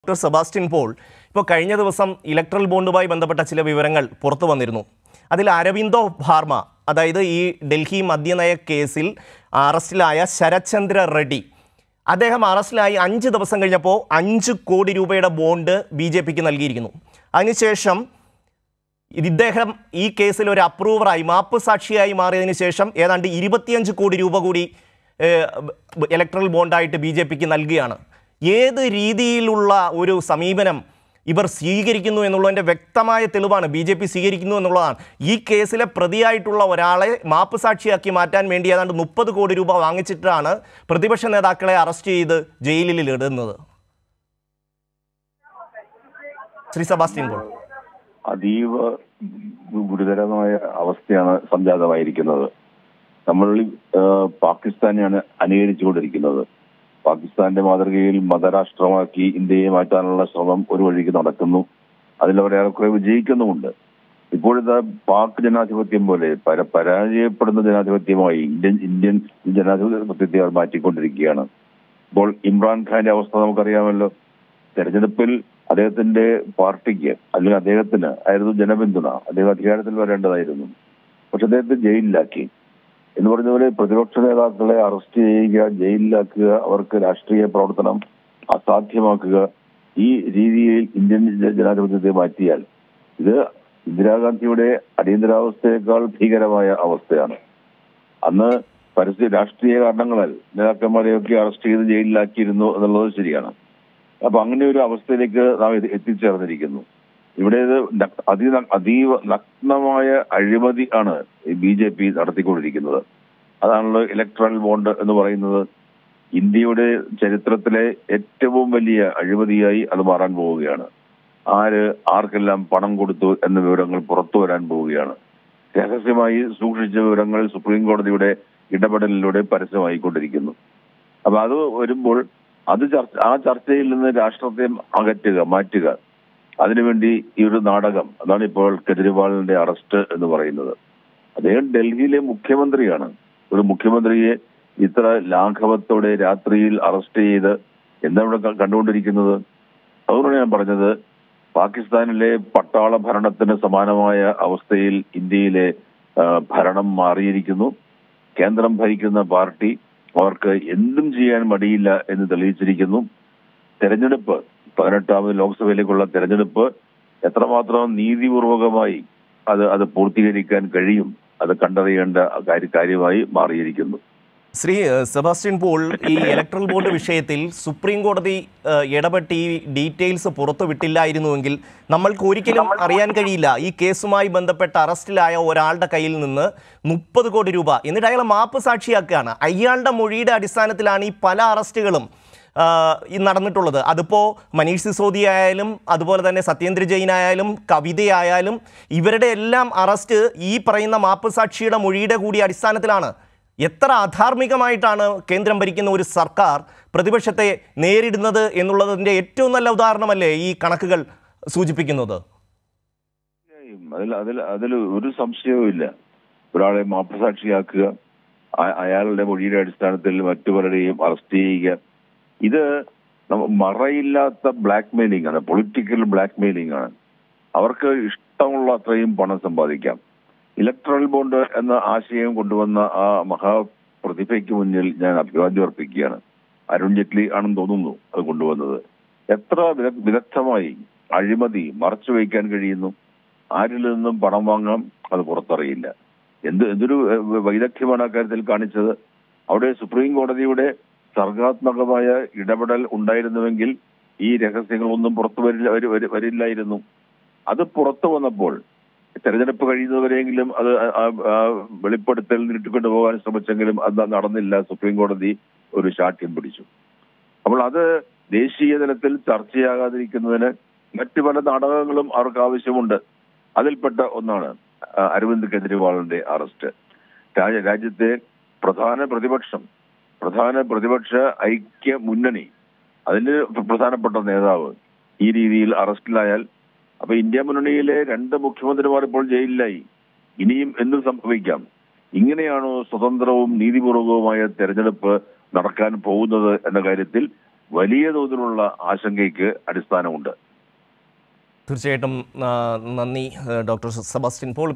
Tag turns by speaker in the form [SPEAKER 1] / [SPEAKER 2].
[SPEAKER 1] doctor Sebastian Paul ഇപ്പോൾ കഴിഞ്ഞ ദിവസം ഇലക്ട്രൽ ബോണ്ടുമായി ബന്ധപ്പെട്ട ചില വിവരങ്ങൾ പുറത്തു വന്നിരുന്നു അതിൽ അരവിന്ദോ ഭാർമ അതായത് ഈ ഡൽഹി മദ്യനയ കേസിൽ അറസ്റ്റിലായ ശരത്ചന്ദ്ര റെഡ്ഡി അദ്ദേഹം അറസ്റ്റിലായി അഞ്ച് ദിവസം കഴിഞ്ഞപ്പോൾ അഞ്ച് കോടി രൂപയുടെ ബോണ്ട് ബി ജെ പിക്ക് നൽകിയിരിക്കുന്നു അതിനുശേഷം ഇദ്ദേഹം ഈ കേസിൽ ഒരു അപ്രൂവറായി മാപ്പ് സാക്ഷിയായി മാറിയതിനു ശേഷം ഏതാണ്ട് ഇരുപത്തിയഞ്ച് കോടി രൂപ കൂടി ഇലക്ട്രൽ ബോണ്ടായിട്ട് ബി ജെ പിക്ക് നൽകുകയാണ് ഏത് രീതിയിലുള്ള ഒരു സമീപനം ഇവർ സ്വീകരിക്കുന്നു എന്നുള്ളതിൻ്റെ വ്യക്തമായ തെളിവാണ് ബി ജെ പി സ്വീകരിക്കുന്നു എന്നുള്ളതാണ് ഈ കേസിലെ പ്രതിയായിട്ടുള്ള ഒരാളെ മാപ്പ് സാക്ഷിയാക്കി മാറ്റാൻ വേണ്ടി ഏതാണ്ട് മുപ്പത് കോടി രൂപ വാങ്ങിച്ചിട്ടാണ് പ്രതിപക്ഷ നേതാക്കളെ അറസ്റ്റ് ചെയ്ത് ജയിലിൽ ഇടുന്നത് ശ്രീ സെബാസ്റ്റ്യൻ പോൾ
[SPEAKER 2] അതീവ ഗുരുതരമായ അവസ്ഥയാണ് സംജാതമായിരിക്കുന്നത് നമ്മൾ ആ, പാകിസ്ഥാനെയാണ് അനുകരിച്ചുകൊണ്ടിരിക്കുന്നത് പാകിസ്ഥാന്റെ മാതൃകയിൽ മതരാഷ്ട്രമാക്കി ഇന്ത്യയെ മാറ്റാനുള്ള ശ്രമം ഒരു വഴിക്ക് നടക്കുന്നു അതിൽ അവരേറെക്കുറെ വിജയിക്കുന്നുമുണ്ട് ഇപ്പോഴത്തെ പാക് ജനാധിപത്യം പോലെ പര പരാജയപ്പെടുന്ന ജനാധിപത്യമായി ഇന്ത്യൻ ഇന്ത്യൻ ജനാധിപത്യത്തെ അവർ മാറ്റിക്കൊണ്ടിരിക്കുകയാണ് ഇപ്പോൾ ഇമ്രാൻഖാന്റെ അവസ്ഥ നമുക്കറിയാമല്ലോ തെരഞ്ഞെടുപ്പിൽ അദ്ദേഹത്തിന്റെ പാർട്ടിക്ക് അല്ലെങ്കിൽ അദ്ദേഹത്തിന് ആയിരുന്നു ജനപിന്തുണ അദ്ദേഹം അധികാരത്തിൽ വരേണ്ടതായിരുന്നു പക്ഷെ അദ്ദേഹത്തെ ജയിലിലാക്കി എന്ന് പറഞ്ഞ പോലെ പ്രതിപക്ഷ നേതാക്കളെ അറസ്റ്റ് ചെയ്യുക ജയിലിലാക്കുക അവർക്ക് രാഷ്ട്രീയ പ്രവർത്തനം അസാധ്യമാക്കുക ഈ രീതിയിൽ ഇന്ത്യൻ ജ- ജനാധിപത്യത്തെ മാറ്റിയാൽ ഇത് ഇന്ദിരാഗാന്ധിയുടെ അടിയന്തരാവസ്ഥയേക്കാൾ ഭീകരമായ അവസ്ഥയാണ് അന്ന് പരസ്യ രാഷ്ട്രീയ കാരണങ്ങളാൽ നേതാക്കന്മാരെയൊക്കെ അറസ്റ്റ് ചെയ്ത് ജയിലിലാക്കിയിരുന്നു എന്നുള്ളത് ശരിയാണ് അപ്പൊ അങ്ങനെ ഒരു അവസ്ഥയിലേക്ക് നാം എത്തി- എത്തിച്ചേർന്നിരിക്കുന്നു ഇവിടെ ഇത് നഗ്- അതി അതീവ നഗ്നമായ അഴിമതി ആണ് ബി ജെ പി നടത്തിക്കൊണ്ടിരിക്കുന്നത് അതാണല്ലോ ഇലക്ട്രൽ ബോണ്ട് എന്ന് പറയുന്നത് ഇന്ത്യയുടെ ചരിത്രത്തിലെ ഏറ്റവും വലിയ അഴിമതിയായി അത് മാറാൻ പോവുകയാണ് ആര് ആർക്കെല്ലാം പണം കൊടുത്തു എന്ന വിവരങ്ങൾ പുറത്തു വരാൻ പോവുകയാണ് രഹസ്യമായി സൂക്ഷിച്ച വിവരങ്ങൾ സുപ്രീം കോടതിയുടെ ഇടപെടലിലൂടെ പരസ്യമായിക്കൊണ്ടിരിക്കുന്നു അപ്പൊ അത് വരുമ്പോൾ അത് ചർച്ച ആ ചർച്ചയിൽ നിന്ന് രാഷ്ട്രത്തെ അകറ്റുക മാറ്റുക അതിനുവേണ്ടി ഈ ഒരു നാടകം അതാണ് ഇപ്പോൾ കെജ്രിവാളിന്റെ അറസ്റ്റ് എന്ന് പറയുന്നത് അദ്ദേഹം ഡൽഹിയിലെ മുഖ്യമന്ത്രിയാണ് ഒരു മുഖ്യമന്ത്രിയെ ഇത്ര ലാഘവത്തോടെ രാത്രിയിൽ അറസ്റ്റ് ചെയ്ത് എന്താണ് ഇവിടെ ക- കണ്ടുകൊണ്ടിരിക്കുന്നത് അതുകൊണ്ടാണ് ഞാൻ പറഞ്ഞത് പാകിസ്ഥാനിലെ പട്ടാള ഭരണത്തിന് സമാനമായ അവസ്ഥയിൽ ഇന്ത്യയിലെ ആ, ഭരണം മാറിയിരിക്കുന്നു കേന്ദ്രം ഭരിക്കുന്ന പാർട്ടി അവർക്ക് എന്തും ചെയ്യാൻ മടിയില്ല എന്ന് തെളിയിച്ചിരിക്കുന്നു തെരഞ്ഞെടുപ്പ് പതിനെട്ടാമത് ലോക്സഭയിലേക്കുള്ള തെരഞ്ഞെടുപ്പ് എത്രമാത്രം നീതിപൂർവകമായി അത് അത് പൂർത്തീകരിക്കാൻ കഴിയും അത് കണ്ടറിയേണ്ട കാര്യ- കാര്യമായി മാറിയിരിക്കുന്നു
[SPEAKER 1] ശ്രീ ഏഹ്, സെബാസ്റ്റ്യൻ പോൾ ഈ ഇലക്ട്രൽ ബോണ്ട് വിഷയത്തിൽ സുപ്രീം കോടതി ഏഹ്, ഇടപെട്ട് ഈ ഡീറ്റെയിൽസ് പുറത്തു വിട്ടില്ലായിരുന്നുവെങ്കിൽ നമ്മൾക്ക് ഒരിക്കലും അറിയാൻ കഴിയില്ല ഈ കേസുമായി ബന്ധപ്പെട്ട് അറസ്റ്റിലായ ഒരാളുടെ കയ്യിൽ നിന്ന് മുപ്പത് കോടി രൂപ എന്നിട്ട് അയാളെ മാപ്പ് സാക്ഷിയാക്കുകയാണ് അയാളുടെ മൊഴിയുടെ അടിസ്ഥാനത്തിലാണ് ഈ പല അറസ്റ്റുകളും ആഹ്, ഈ നടന്നിട്ടുള്ളത് അതിപ്പോൾ മനീഷ് സിസോദി ആയാലും അതുപോലെ തന്നെ സത്യേന്ദ്ര ജെയിൻ ആയാലും കവിതയായാലും ഇവരുടെ എല്ലാം അറസ്റ്റ് ഈ പറയുന്ന മാപ്പ് സാക്ഷിയുടെ മൊഴിയുടെ കൂടി അടിസ്ഥാനത്തിലാണ് എത്ര അധാർമികമായിട്ടാണ് കേന്ദ്രം ഭരിക്കുന്ന ഒരു സർക്കാർ പ്രതിപക്ഷത്തെ നേരിടുന്നത് എന്നുള്ളതിൻ്റെ ഏറ്റവും നല്ല ഉദാഹരണമല്ലേ ഈ കണക്കുകൾ സൂചിപ്പിക്കുന്നത്
[SPEAKER 2] അതിൽ അതിൽ അതിൽ ഒരു സംശയവും ഇല്ല ഒരാളെ മാപ്പസാക്ഷിയാക്കുക അ- അയാളുടെ മൊഴിയുടെ അടിസ്ഥാനത്തിൽ മറ്റു പലരെയും അറസ്റ്റ് ചെയ്യുക ഇത് നമ്മ- മറയില്ലാത്ത ബ്ലാക്ക് മെയിലിംഗ് ആണ് പൊളിറ്റിക്കൽ ബ്ലാക്ക് മെയിലിംഗ് ആണ് അവർക്ക് ഇഷ്ടമുള്ള അത്രയും പണം സമ്പാദിക്കാം ഇലക്ട്രൽ ബോണ്ട് എന്ന ആശയം കൊണ്ടുവന്ന ആ മഹാപ്രതിഭയ്ക്ക് മുന്നിൽ ഞാൻ അഭിവാദ്യം അർപ്പിക്കുകയാണ് അരുൺ ജെയ്റ്റ്ലി ആണെന്ന് തോന്നുന്നു അത് കൊണ്ടുവന്നത് എത്ര വിദഗ്- വിദഗ്ധമായി അഴിമതി മറച്ചു വയ്ക്കാൻ കഴിയുന്നു ആരിൽ നിന്നും പണം വാങ്ങാം അത് പുറത്തറിയില്ല എന്ത് എന്തൊരു ഏഹ്, വൈദഗ്ധ്യമാണ് അക്കാര്യത്തിൽ കാണിച്ചത് അവിടെ സുപ്രീം കോടതിയുടെ സർഗാത്മകമായ ഇടപെടൽ ഉണ്ടായിരുന്നുവെങ്കിൽ ഈ രഹസ്യങ്ങളൊന്നും പുറത്തു വരില്ല വരി- വരി- വരില്ലായിരുന്നു അത് പുറത്തു വന്നപ്പോൾ തെരഞ്ഞെടുപ്പ് കഴിയുന്നവരെങ്കിലും അത് ആ- ആ- ആ വെളിപ്പെടുത്തൽ നീട്ടിക്കൊണ്ടു പോകാൻ ശ്രമിച്ചെങ്കിലും അത് നടന്നില്ല സുപ്രീം കോടതി ഒരു ശാഠ്യം പിടിച്ചു അപ്പോൾ അത് ദേശീയ തലത്തിൽ ചർച്ചയാകാതിരിക്കുന്നതിന് മറ്റു പല നാടകങ്ങളും അവർക്ക് ആവശ്യമുണ്ട് അതിൽപ്പെട്ട ഒന്നാണ് ആ, അരവിന്ദ് കെജ്രിവാളിന്റെ അറസ്റ്റ് രാജ്യ- രാജ്യത്തെ പ്രധാന പ്രതിപക്ഷം പ്രധാന പ്രതിപക്ഷ ഐക്യ മുന്നണി അതിന് പ്രധാനപ്പെട്ട നേതാവ് ഈ രീതിയിൽ അറസ്റ്റിലായാൽ അപ്പൊ ഇന്ത്യ മുന്നണിയിലെ രണ്ട് മുഖ്യമന്ത്രിമാർ ഇപ്പോൾ ജയിലിലായി ഇനിയും എന്തും സംഭവിക്കാം ഇങ്ങനെയാണോ സ്വതന്ത്രവും നീതിപൂർവകവുമായ തെരഞ്ഞെടുപ്പ് നടക്കാൻ പോകുന്നത് എന്ന കാര്യത്തിൽ വലിയ തോതിലുള്ള ആശങ്കയ്ക്ക് അടിസ്ഥാനമുണ്ട്
[SPEAKER 1] തീർച്ചയായിട്ടും ആ, നന്ദി ഡോക്ടർ സെബാസ്റ്റ്യൻ പോൾ